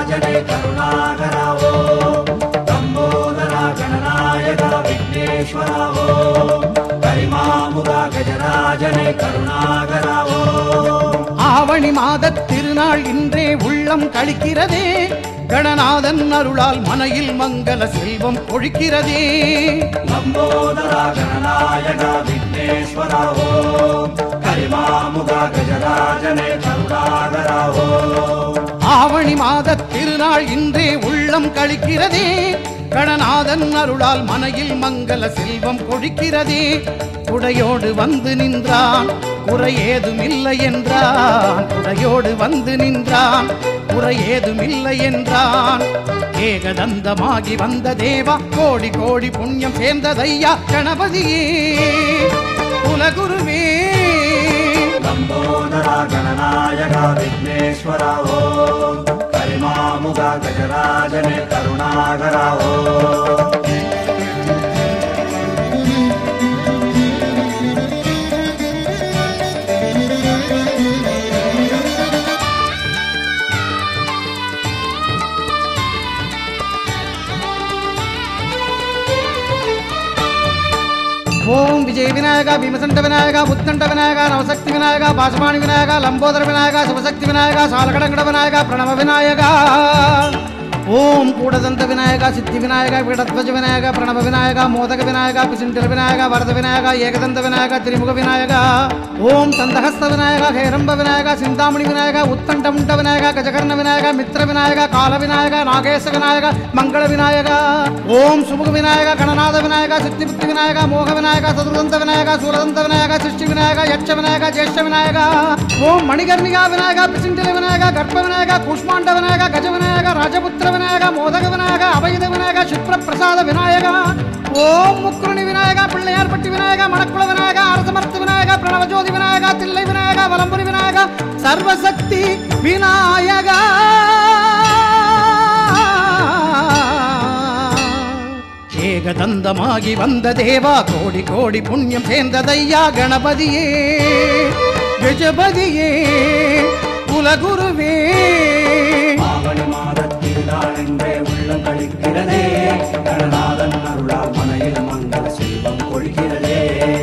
गजराजने करुणाकरावो लम्बोदरा गणनायक विघ्नेश्वरावो करिमामुगा गजराजने करुणाकरावो ஆவணி மாதத் திருநாள் இன்றே உள்ளம் கழிக்கிறதே கணநாதன் அருளால் மனையில் மங்கள செல்வம் கொழிக்கிறதே लम्बोदरा गणनायक विघ्नेश्वरावो करिमामुगा गजराजने करुणाकरावो ஆவணி மாதத் திருநாள் இன்றே உள்ளம் கழிக்கிறதே கணநாதன் அருளால் மனையில் மங்கள செல்வம் கொழிக்கிறதே குடையோடு வந்து நின்றான் குறை ஏதுமில்லை என்றான் குடையோடு வந்து நின்றான் குறை ஏதுமில்லை என்றான் ஏகதந்தமாகி வந்த தேவா கோடி கோடி புண்ணியம் சேர்ந்ததையா கணபதியே குலகுருவே लम्बोदरा गणनायक विघ्नेश्वरावो करिमामुगा गजराजने करुणाकरावो ஓம் விஜய் விநாயகா பீமசண்ட விநாயகா முத்தண்ட விநாயகா நவசக்தி விநாயகா பாசமானி விநாயகா லம்போதர விநாயகா சிவசக்தி விநாயகா சாலகடங்கட விநாயகா பிரணவ விநாயகா ஓம் கூடதந்த விநாயகா சித்தி விநாயகா விடத்வஜ விநாயகா பிரணவ விநாயகா மோதக விநாயகா பிசிண்டில விநாயகா வரத விநாயகா ஏகதந்த விநாயகா திரிமுக விநாயகா ஓம் சந்தஹஸ்த விநாயகா ஹேரம்ப விநாயகா சிந்தாமணி விநாயகா உத்தண்டமுண்ட விநாயகா கஜகர்ண விநாயகா மித்ர விநாயகா கால விநாயகா நாகேச விநாயகா மங்கள விநாயகா ஓம் சுமுக விநாயகா கணநாத விநாயகா சித்திபுத்தி விநாயகா மோக விநாயகா சதுர்தந்த விநாயகா சூரதந்த விநாயகா சிருஷ்டி விநாயகா யட்ச விநாயகா ஜேஷ்ட விநாயகா ஓம் மணிகர்ணிகா விநாயகா பிசிண்டில விநாயகா கர்ப்ப விநாயகா கூஷ்மாண்ட விநாயகா கஜ விநாயகா ராஜபுத்திர விநாயகா மோதக விநாயகா அபயுத விநாயகா சுப்ர பிரசாத விநாயகா ஓம் முக்குருணி விநாயகா பிள்ளையார்பட்டி விநாயகா மணக்குள விநாயகா அரசமர்த்த விநாயகா பிரணவஜோதி விநாயகா தில்லை விநாயகா வலம்புரி விநாயகா சர்வசக்தி விநாயகா ஏகதந்தமாகி வந்த தேவா கோடி கோடி புண்ணியம் சேர்ந்ததையா கணபதியே கஜபதியே குலகுருவே ஆவணி மாதத்தில் நாளென்றே உள்ளம் கழிக்கிறதே கணநாதன் அருளால் மனையில் மங்கள செல்வம் கொள்கிறதே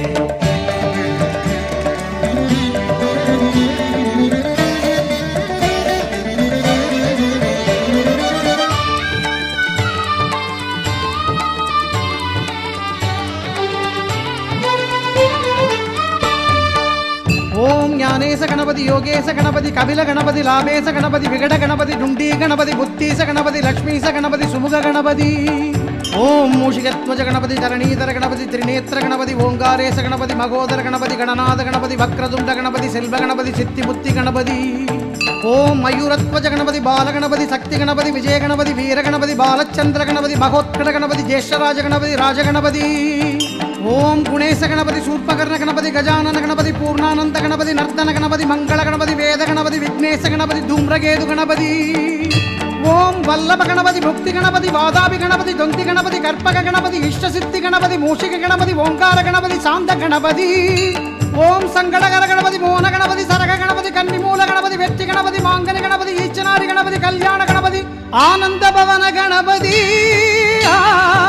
ஓம் ஞானேச கணபதி யோகேச கணபதி கபில கணபதி லாபேச கணபதி விகட கணபதி டுண்டி கணபதி புத்தீச கணபதி லக்ஷ்மீச கணபதி சுமுக கணபதி ஓம் மூஷிகத்வஜ கணபதி தரணீதர கணபதி திரிநேத்திர கணபதி ஓங்காரேச கணபதி மகோதர கணபதி கணநாத கணபதி வக்ரதுண்ட கணபதி செல்வ கணபதி சித்தி புத்தி கணபதி ஓம் மயூரத்வஜ கணபதி பாலகணபதி சக்தி கணபதி விஜய கணபதி வீர கணபதி பாலச்சந்திர கணபதி மகோத்கட கணபதி ஜேஷ்டராஜ கணபதி ராஜகணபதி ஓம் குணேச கணபதி சூர்பகர்ண கணபதி கஜானன கணபதி பூர்ணானந்த கணபதி நர்த்தன கணபதி மங்கள கணபதி வேத கணபதி விக்னேச கணபதி தூம்ரகேது கணபதி ஓம் வல்லப கணபதி முக்தி கணபதி வாதாபி கணபதி தொந்தி கணபதி கற்பக கணபதி இஷ்டசித்தி கணபதி மூஷிக கணபதி ஓங்கார கணபதி சாந்த கணபதி ஓம் சங்கடகர கணபதி மோன கணபதி சரக கணபதி கன்னிமூல கணபதி வெற்றி கணபதி மாங்கனி கணபதி ஈச்சனாரி கணபதி கல்யாண கணபதி ஆனந்த பவன கணபதி ஆ.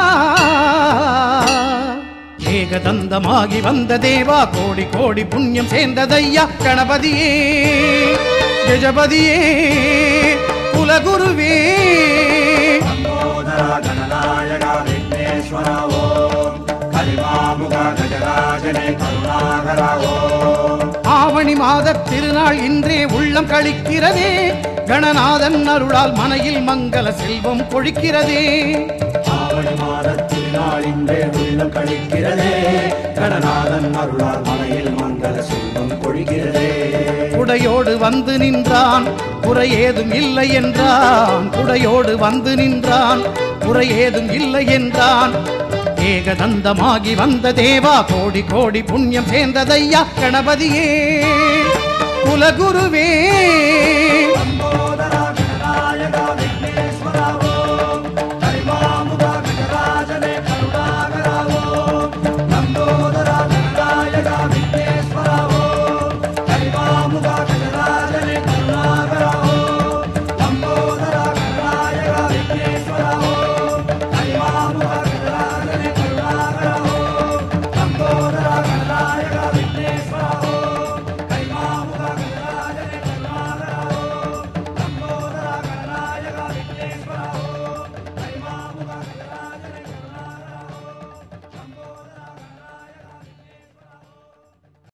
ஏகதந்தமாகி வந்த தேவா கோடி கோடி புண்ணியம் சேர்ந்ததையா கணபதியே கஜபதியே குலகுருவே லம்போதரா கணநாயக விக்னேஸ்வராவோ கலிமாமுக கஜராஜனே கருணாகராவோ ஆவணி மாதத் திருநாள் இன்றே உள்ளம் கழிக்கிறதே கணநாதன் அருளால் மனையில் மங்கள செல்வம் கொழிக்கிறதே ஆவணி மாதத்தில் நாளின்றே உள்ளம் கழிக்கிறதே கணநாதன் அருளால் மலையில் மங்கள செல்வம் கொள்கிறதே குடையோடு வந்து நின்றான் குறை ஏதும் இல்லை என்றான் குடையோடு வந்து நின்றான் குறை ஏதும் இல்லை என்றான் ஏகதந்தமாகி வந்த தேவா கோடி கோடி புண்ணியம் சேர்ந்ததையா கணபதியே குலகுருவே லம்போதரா